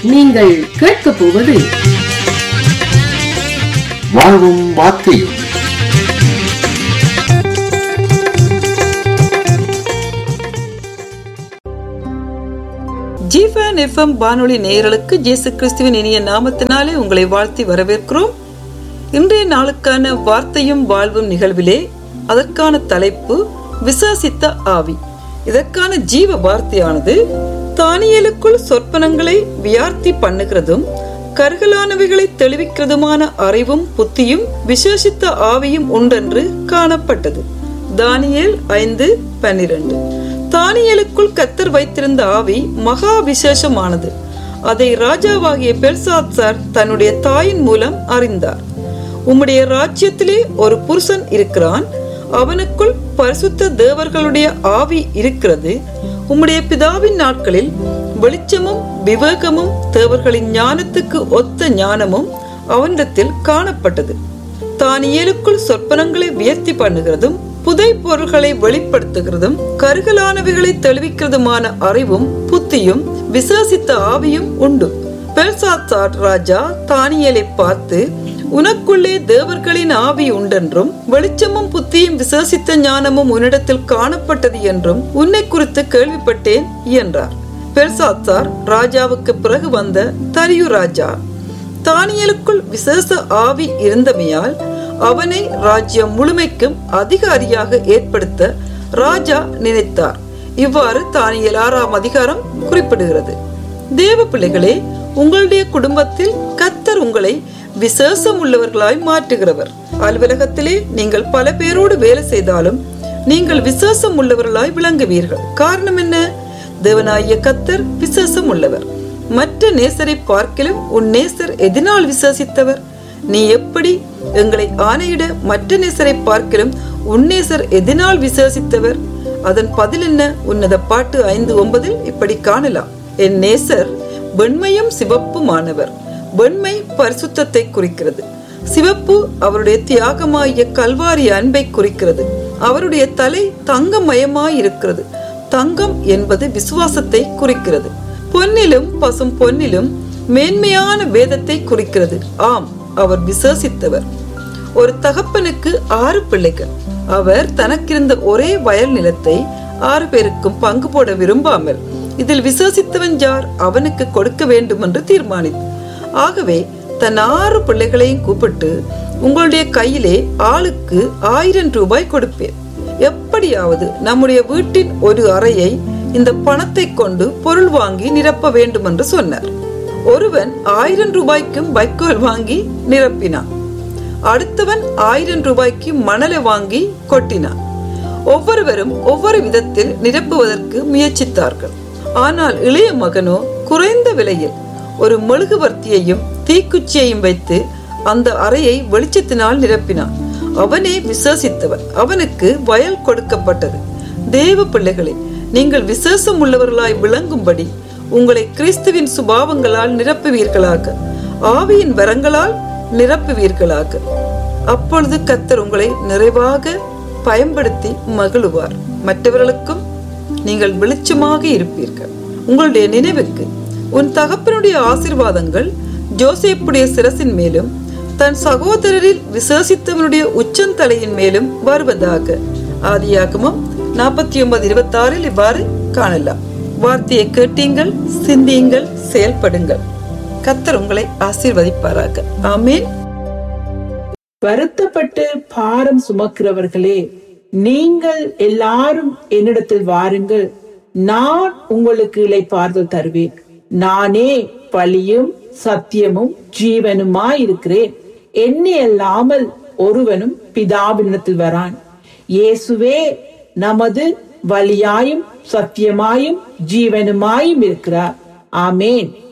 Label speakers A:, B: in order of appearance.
A: நீங்கள் கேட்கப் போவது
B: வாழ்வும் வார்த்தையும்
C: ஜிஃபன் எஃப்எம் வானொலி நேயர்களுக்கு இயேசு கிறிஸ்துவின் இனிய நாமத்தினாலே உங்களை வாழ்த்தி வரவேற்கிறோம் இன்றைய நாளுக்கான வார்த்தையும் வாழ்வும் நிகழ்விலே அதற்கான தலைப்பு விசாசித்த ஆவி இதற்கான ஜீவ வார்த்தையானது தானியலுக்குள் சொற்பனங்களை வியார்த்தி பண்ணுகிறதும் கருகலானவைகளை தெளிவிக்கிறதுமான அறிவும் புத்தியும் விசேஷித்த ஆவியும் உண்டென்று காணப்பட்டது தானியேல் ஐந்து பன்னிரண்டு தானியலுக்குள் கத்தர் வைத்திருந்த ஆவி மகா விசேஷமானது அதை ராஜாவாகிய பெல்சாத்சார் தன்னுடைய தாயின் மூலம் அறிந்தார் உம்முடைய ராஜ்யத்திலே ஒரு புருஷன் இருக்கிறான் அவனுக்குள் பரிசுத்த தேவர்களுடைய ஆவி இருக்கிறது உம்முடைய பிதாவின் நாட்களில் வெளிச்சமும் விவேகமும் தேவர்களின் ஞானத்துக்கு ஒத்த ஞானமும் அவனிடத்தில் காணப்பட்டது தானியலுக்குள் சொற்பனங்களை வியர்த்தி பண்ணுகிறதும் புதை பொருள்களை வெளிப்படுத்துகிறதும் கருகலானவைகளை தெளிவிக்கிறதுமான அறிவும் புத்தியும் விசாசித்த ஆவியும் உண்டு பெல்சாத்சாட் ராஜா தானியலை பார்த்து உனக்குள்ளே தேவர்களின் ஆவி உண்டென்றும் வெளிச்சமும் புத்தியும் விசேஷித்த ஞானமும் உன்னிடத்தில் காணப்பட்டது என்றும் உன்னை குறித்து கேள்விப்பட்டேன் என்றார் பெர்சாத்தார் ராஜாவுக்கு பிறகு வந்த தரியு ராஜா தானியலுக்குள் விசேஷ ஆவி இருந்தமையால் அவனை ராஜ்யம் முழுமைக்கும் அதிகாரியாக ஏற்படுத்த ராஜா நினைத்தார் இவ்வாறு தானியல் ஆறாம் அதிகாரம் குறிப்பிடுகிறது தேவ பிள்ளைகளே உங்களுடைய குடும்பத்தில் கத்தர் உங்களை விசேஷம் உள்ளவர்களாய் மாற்றுகிறவர் அலுவலகத்திலே நீங்கள் பல பேரோடு வேலை செய்தாலும் நீங்கள் விசேஷம் உள்ளவர்களாய் விளங்குவீர்கள் காரணம் என்ன தேவனாகிய கத்தர் விசேஷம் உள்ளவர் மற்ற நேசரை பார்க்கிலும் உன் நேசர் எதனால் விசுவாசித்தவர் நீ எப்படி எங்களை ஆணையிட மற்ற நேசரை பார்க்கிலும் உன் நேசர் எதனால் விசுவாசித்தவர் அதன் பதில் என்ன உன்னத பாட்டு ஐந்து ஒன்பதில் இப்படி காணலாம் என் நேசர் வெண்மையும் சிவப்புமானவர் வெண்மை பரிசுத்தத்தை குறிக்கிறது சிவப்பு அவருடைய தியாகமாகிய கல்வாரி அன்பை குறிக்கிறது அவருடைய தலை தங்கமயமாய் இருக்கிறது தங்கம் என்பது விசுவாசத்தை குறிக்கிறது பொன்னிலும் பசும் பொன்னிலும் மேன்மையான வேதத்தை குறிக்கிறது ஆம் அவர் விசேஷித்தவர் ஒரு தகப்பனுக்கு ஆறு பிள்ளைகள் அவர் தனக்கிருந்த ஒரே வயல் நிலத்தை ஆறு பேருக்கும் பங்கு போட விரும்பாமல் இதில் விசேஷித்தவன் யார் அவனுக்கு கொடுக்க வேண்டும் என்று தீர்மானித்து ஆகவே தன் ஆறு பிள்ளைகளையும் கூப்பிட்டு உங்களுடைய கையிலே ஆளுக்கு ஆயிரம் ரூபாய் கொடுப்பேன் எப்படியாவது நம்முடைய வீட்டின் ஒரு அறையை இந்த பணத்தை கொண்டு பொருள் வாங்கி நிரப்ப வேண்டும் என்று சொன்னார் ஒருவன் ஆயிரம் ரூபாய்க்கும் வைக்கோல் வாங்கி நிரப்பினான் அடுத்தவன் ஆயிரம் ரூபாய்க்கு மணலை வாங்கி கொட்டினான் ஒவ்வொருவரும் ஒவ்வொரு விதத்தில் நிரப்புவதற்கு முயற்சித்தார்கள் ஆனால் இளைய மகனோ குறைந்த விலையில் ஒரு மெழுகுவர்த்தியையும் தீக்குச்சியையும் வைத்து அந்த அறையை வெளிச்சத்தினால் நிரப்பினான் அவனே விசேஷித்தவன் அவனுக்கு வயல் கொடுக்கப்பட்டது தேவ பிள்ளைகளே நீங்கள் விசேஷம் உள்ளவர்களாய் விளங்கும்படி உங்களை கிறிஸ்துவின் சுபாவங்களால் நிரப்புவீர்களாக ஆவியின் வரங்களால் நிரப்புவீர்களாக அப்பொழுது கத்தர் உங்களை நிறைவாக பயன்படுத்தி மகிழுவார் மற்றவர்களுக்கும் நீங்கள் வெளிச்சமாக இருப்பீர்கள் உங்களுடைய நினைவுக்கு உன் தகப்பனுடைய ஆசிர்வாதங்கள் ஜோசேப்புடைய சிரசின் மேலும் தன் சகோதரரில் விசேஷித்தவனுடைய உச்சந்தலையின் மேலும் வருவதாக ஆதியாகமம் நாற்பத்தி ஒன்பது இருபத்தி ஆறில் இவ்வாறு காணலாம் வார்த்தையை கேட்டீங்கள் சிந்தியுங்கள் செயல்படுங்கள் கத்தர் உங்களை ஆசீர்வதிப்பாராக ஆமேன்
D: வருத்தப்பட்டு பாரம் சுமக்கிறவர்களே நீங்கள் எல்லாரும் என்னிடத்தில் வாருங்கள் நான் உங்களுக்கு இளைப்பாறுதல் தருவேன் நானே பழியும் சத்தியமும் ஜீவனுமாய் இருக்கிறேன் என்னை அல்லாமல் ஒருவனும் பிதாவினிடத்தில் வரான் இயேசுவே நமது வழியாயும் சத்தியமாயும் ஜீவனுமாயும் இருக்கிறார் ஆமேன்